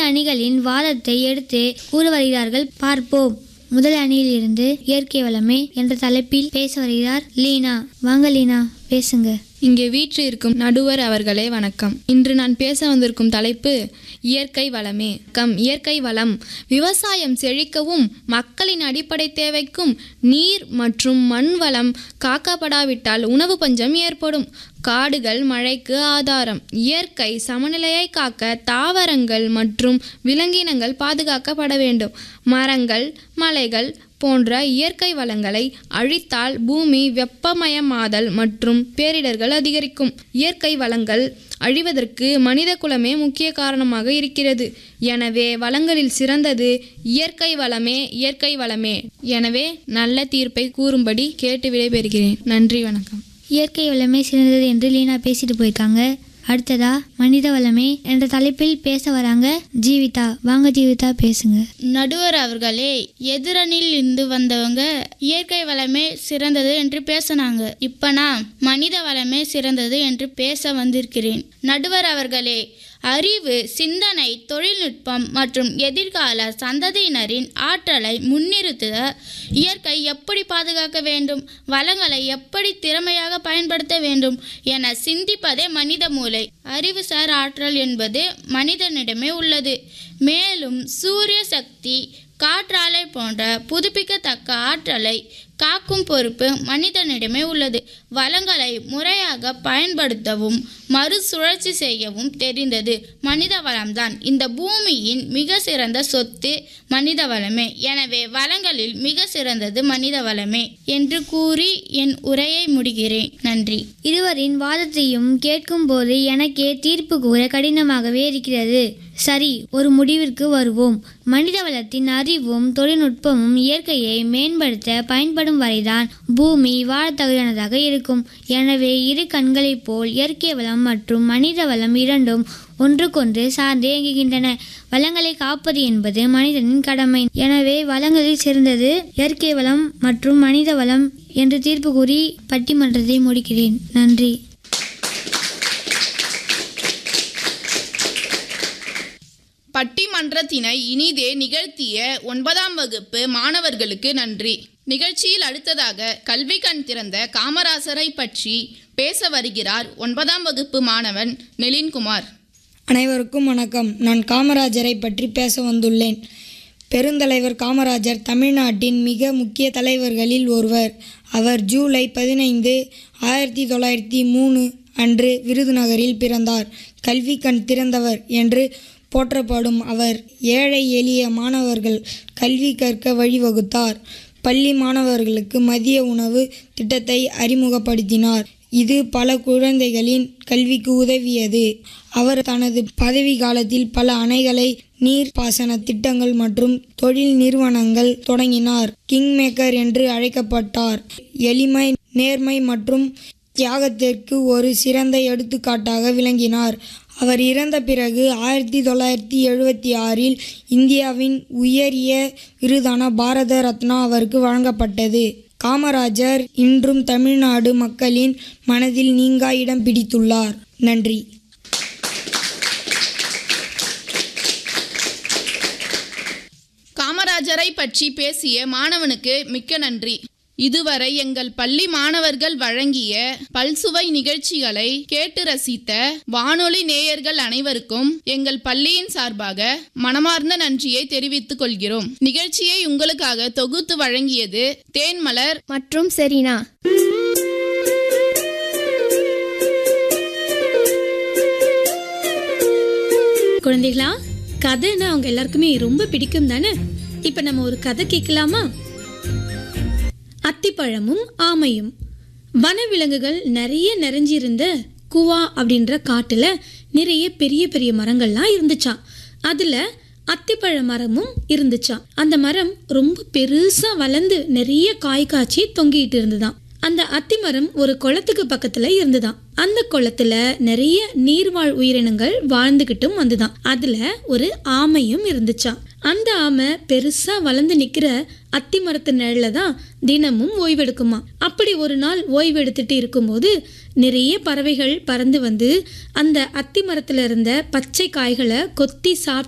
அணிகளின் வாதத்தை எடுத்து கூற வருகிறார்கள் பார்ப்போம் முதல் அணியிலிருந்து இயற்கை வளமே என்ற தலைப்பில் பேச வருகிறார் லீனா வாங்க லீனா பேசுங்க இங்கே வீற்றில் இருக்கும் நடுவர் அவர்களே வணக்கம் இன்று நான் பேச வந்திருக்கும் தலைப்பு இயற்கை வளமே கம் இயற்கை வளம் விவசாயம் செழிக்கவும் மக்களின் அடிப்படை தேவைக்கும் நீர் மற்றும் மண் வளம் காக்கப்படாவிட்டால் உணவு பஞ்சம் ஏற்படும் காடுகள் மழைக்கு ஆதாரம் இயற்கை சமநிலையை காக்க தாவரங்கள் மற்றும் விலங்கினங்கள் பாதுகாக்கப்பட வேண்டும் மரங்கள் மலைகள் போன்ற இயற்கை வளங்களை அழித்தால் பூமி வெப்பமயமாதல் மற்றும் பேரிடர்கள் அதிகரிக்கும் இயற்கை வளங்கள் அழிவதற்கு மனித குலமே முக்கிய காரணமாக இருக்கிறது எனவே வளங்களில் சிறந்தது இயற்கை வளமே இயற்கை வளமே எனவே நல்ல தீர்ப்பை கூறும்படி கேட்டு விடைபெறுகிறேன் நன்றி வணக்கம் இயற்கை வளமே சிறந்தது என்று லீனா பேசிட்டு போயிருக்காங்க அடுத்ததா மனித வளமே என்ற தலைப்பில் பேச வராங்க ஜீவிதா வாங்க ஜீவிதா பேசுங்க நடுவர் அவர்களே எதிரணியில் இருந்து வந்தவங்க இயற்கை வளமே சிறந்தது என்று பேசினாங்க இப்ப நான் மனித வளமே சிறந்தது என்று பேச வந்திருக்கிறேன் நடுவர் அவர்களே அறிவு சிந்தனை தொழில்நுட்பம் மற்றும் எதிர்கால சந்ததியினரின் ஆற்றலை முன்னிறுத்த இயற்கை எப்படி பாதுகாக்க வேண்டும் வளங்களை எப்படி திறமையாக பயன்படுத்த வேண்டும் என சிந்திப்பதே மனித மூளை அறிவுசார் ஆற்றல் என்பது மனிதனிடமே உள்ளது மேலும் சூரிய சக்தி காற்றாலை போன்ற புதுப்பிக்கத்தக்க ஆற்றலை காக்கும் பொறுப்பு மனிதனிடமே உள்ளது வளங்களை முறையாக பயன்படுத்தவும் மறுசுழற்சி செய்யவும் தெரிந்தது மனித வளம்தான் இந்த பூமியின் மிக சிறந்த சொத்து மனித வளமே எனவே வளங்களில் மிக சிறந்தது மனித வளமே என்று கூறி என் உரையை முடிகிறேன் நன்றி இருவரின் வாதத்தையும் கேட்கும்போது எனக்கே தீர்ப்பு கூற கடினமாகவே இருக்கிறது சரி ஒரு முடிவிற்கு வருவோம் மனித வளத்தின் அறிவும் தொழில்நுட்பமும் இயற்கையை மேம்படுத்த பயன்படும் வரைதான் பூமி வாழத்தகுதியானதாக இருக்கும் எனவே இரு கண்களைப் போல் இயற்கை வளம் மற்றும் மனித வளம் இரண்டும் ஒன்றுக்கொன்று சார்ந்து இயங்குகின்றன வளங்களை காப்பது என்பது மனிதனின் கடமை எனவே வளங்களில் சிறந்தது இயற்கை வளம் மற்றும் மனித வளம் என்று தீர்ப்பு கூறி பட்டிமன்றத்தை முடிக்கிறேன் நன்றி பட்டிமன்றத்தினை இனிதே நிகழ்த்திய ஒன்பதாம் வகுப்பு மாணவர்களுக்கு நன்றி நிகழ்ச்சியில் அடுத்ததாக கல்வி கண் திறந்த காமராசரை பற்றி பேச வருகிறார் ஒன்பதாம் வகுப்பு மாணவன் நெலின்குமார் அனைவருக்கும் வணக்கம் நான் காமராஜரை பற்றி பேச வந்துள்ளேன் பெருந்தலைவர் காமராஜர் தமிழ்நாட்டின் மிக முக்கிய தலைவர்களில் ஒருவர் அவர் ஜூலை பதினைந்து ஆயிரத்தி தொள்ளாயிரத்தி மூணு அன்று விருதுநகரில் பிறந்தார் கல்வி கண் திறந்தவர் என்று போற்றப்படும் அவர் ஏழை எளிய மாணவர்கள் கல்வி கற்க வழிவகுத்தார் பள்ளி மாணவர்களுக்கு மதிய உணவு திட்டத்தை அறிமுகப்படுத்தினார் இது பல குழந்தைகளின் கல்விக்கு உதவியது அவர் தனது பதவி காலத்தில் பல அணைகளை நீர்ப்பாசன திட்டங்கள் மற்றும் தொழில் நிறுவனங்கள் தொடங்கினார் கிங் மேக்கர் என்று அழைக்கப்பட்டார் எளிமை நேர்மை மற்றும் தியாகத்திற்கு ஒரு சிறந்த எடுத்துக்காட்டாக விளங்கினார் அவர் இறந்த பிறகு ஆயிரத்தி தொள்ளாயிரத்தி எழுபத்தி ஆறில் இந்தியாவின் உயரிய விருதான பாரத ரத்னா அவருக்கு வழங்கப்பட்டது காமராஜர் இன்றும் தமிழ்நாடு மக்களின் மனதில் நீங்கா இடம் பிடித்துள்ளார் நன்றி காமராஜரை பற்றி பேசிய மாணவனுக்கு மிக்க நன்றி இதுவரை எங்கள் பள்ளி மாணவர்கள் வழங்கிய பல்சுவை நிகழ்ச்சிகளை கேட்டு ரசித்த வானொலி நேயர்கள் அனைவருக்கும் எங்கள் பள்ளியின் சார்பாக மனமார்ந்த நன்றியை தெரிவித்துக் கொள்கிறோம் நிகழ்ச்சியை உங்களுக்காக தொகுத்து வழங்கியது தேன்மலர் மற்றும் செரீனா குழந்தைகளா கதைன்னா அவங்க எல்லாருக்குமே ரொம்ப பிடிக்கும் தானே இப்ப நம்ம ஒரு கதை கேட்கலாமா அத்திப்பழமும் ஆமையும் வனவிலங்குகள் நிறைய நிறைஞ்சிருந்த குவா அப்படின்ற காட்டுல நிறைய பெரிய பெரிய மரங்கள்லாம் இருந்துச்சாம் அதுல அத்திப்பழ மரமும் இருந்துச்சாம் அந்த மரம் ரொம்ப பெருசா வளர்ந்து நிறைய காய் காய்ச்சி தொங்கிட்டு இருந்துதாம் அந்த அத்திமரம் ஒரு குளத்துக்கு பக்கத்துல இருந்துதாம் அந்த குளத்துல நிறைய நீர்வாழ் உயிரினங்கள் வாழ்ந்துகிட்டும் வந்துதான் அதுல ஒரு ஆமையும் இருந்துச்சாம் அந்த ஆமை பெருசா வளர்ந்து நிக்கிற அத்தி மரத்து நிழல்ல தான் தினமும் ஓய்வெடுக்குமா அப்படி ஒரு நாள் ஓய்வெடுத்துட்டு இருக்கும்போது நிறைய பறவைகள் பறந்து வந்து அந்த அத்தி மரத்துல இருந்த பச்சை காய்களை கொத்தி சாப்பிட்டு